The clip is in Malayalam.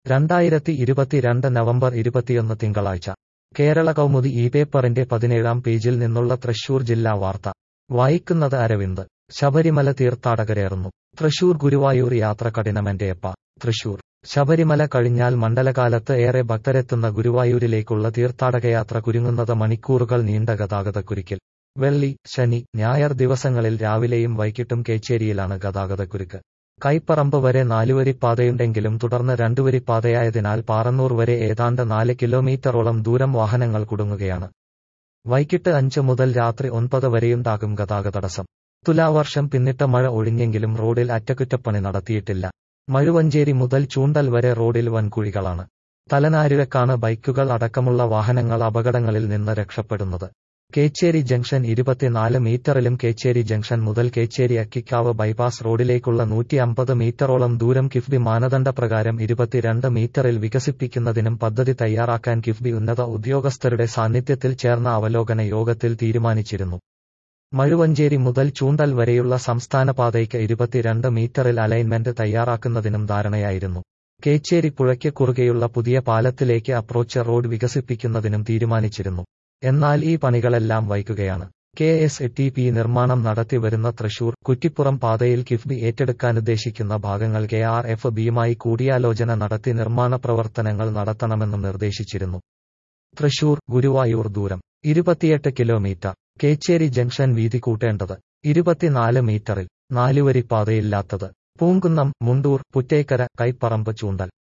രണ്ടായിരത്തി ഇരുപത്തിരണ്ട് നവംബർ ഇരുപത്തിയൊന്ന് തിങ്കളാഴ്ച കേരള കൗമുദി ഈ പേപ്പറിന്റെ പതിനേഴാം പേജിൽ നിന്നുള്ള തൃശൂർ ജില്ലാ വാർത്ത വായിക്കുന്നത് അരവിന്ദ് ശബരിമല തീർത്ഥാടകരേറുന്നു തൃശൂർ ഗുരുവായൂർ യാത്ര കഠിനമെന്റെയപ്പ തൃശൂർ ശബരിമല കഴിഞ്ഞാൽ മണ്ഡലകാലത്ത് ഏറെ ഭക്തരെത്തുന്ന ഗുരുവായൂരിലേക്കുള്ള തീർത്ഥാടകയാത്ര കുരുങ്ങുന്നത് മണിക്കൂറുകൾ നീണ്ട ഗതാഗതക്കുരുക്കിൽ വെള്ളി ശനി ഞായർ ദിവസങ്ങളിൽ രാവിലെയും വൈകിട്ടും കേച്ചേരിയിലാണ് ഗതാഗതക്കുരുക്ക് കൈപ്പറമ്പ് വരെ നാലുവരിപ്പാതയുണ്ടെങ്കിലും തുടർന്ന് രണ്ടുവരിപ്പാതയായതിനാൽ പാറന്നൂർ വരെ ഏതാണ്ട് നാല് കിലോമീറ്ററോളം ദൂരം വാഹനങ്ങൾ കുടുങ്ങുകയാണ് വൈകിട്ട് അഞ്ച് മുതൽ രാത്രി ഒൻപത് വരെയുണ്ടാകും ഗതാഗതടസ്സം തുലാവർഷം പിന്നിട്ട മഴ ഒഴിഞ്ഞെങ്കിലും റോഡിൽ അറ്റകുറ്റപ്പണി നടത്തിയിട്ടില്ല മഴുവഞ്ചേരി മുതൽ ചൂണ്ടൽ വരെ റോഡിൽ വൻകുഴികളാണ് തലനാരിഴക്കാണ് ബൈക്കുകൾ അടക്കമുള്ള വാഹനങ്ങൾ അപകടങ്ങളിൽ നിന്ന് രക്ഷപ്പെടുന്നത് കേച്ചേരി ജംഗ്ഷൻ ഇരുപത്തിനാല് മീറ്ററിലും കേച്ചേരി ജംഗ്ഷൻ മുതൽ കേച്ചേരി അക്കിക്കാവ് ബൈപ്പാസ് റോഡിലേക്കുള്ള നൂറ്റി അമ്പത് മീറ്ററോളം ദൂരം കിഫ്ബി മാനദണ്ഡപ്രകാരം ഇരുപത്തിരണ്ട് മീറ്ററിൽ വികസിപ്പിക്കുന്നതിനും പദ്ധതി തയ്യാറാക്കാൻ കിഫ്ബി ഉന്നത ഉദ്യോഗസ്ഥരുടെ സാന്നിധ്യത്തിൽ ചേർന്ന അവലോകന യോഗത്തിൽ തീരുമാനിച്ചിരുന്നു മഴുവഞ്ചേരി മുതൽ ചൂണ്ടൽ വരെയുള്ള സംസ്ഥാന പാതയ്ക്ക് ഇരുപത്തിരണ്ട് മീറ്ററിൽ അലൈൻമെന്റ് തയ്യാറാക്കുന്നതിനും ധാരണയായിരുന്നു കേച്ചേരി പുഴയ്ക്ക് കുറുകെയുള്ള പുതിയ പാലത്തിലേക്ക് അപ്രോച്ച് റോഡ് വികസിപ്പിക്കുന്നതിനും തീരുമാനിച്ചിരുന്നു എന്നാൽ ഈ പണികളെല്ലാം വൈകുകയാണ് കെ എസ് ടി പി നിർമ്മാണം നടത്തിവരുന്ന തൃശൂർ കുറ്റിപ്പുറം പാതയിൽ കിഫ്ബി ഏറ്റെടുക്കാനുദ്ദേശിക്കുന്ന ഭാഗങ്ങൾ കെ ആർ എഫ് ബിയുമായി കൂടിയാലോചന നടത്തി നിർമ്മാണ പ്രവർത്തനങ്ങൾ നടത്തണമെന്നും നിർദ്ദേശിച്ചിരുന്നു തൃശൂർ ഗുരുവായൂർ ദൂരം ഇരുപത്തിയെട്ട് കിലോമീറ്റർ കേച്ചേരി ജംഗ്ഷൻ വീതി കൂട്ടേണ്ടത് ഇരുപത്തിനാല് മീറ്ററിൽ നാലുവരി പാതയില്ലാത്തത് പൂങ്കുന്നം മുണ്ടൂർ പുറ്റേക്കര കൈപ്പറമ്പ് ചൂണ്ടൽ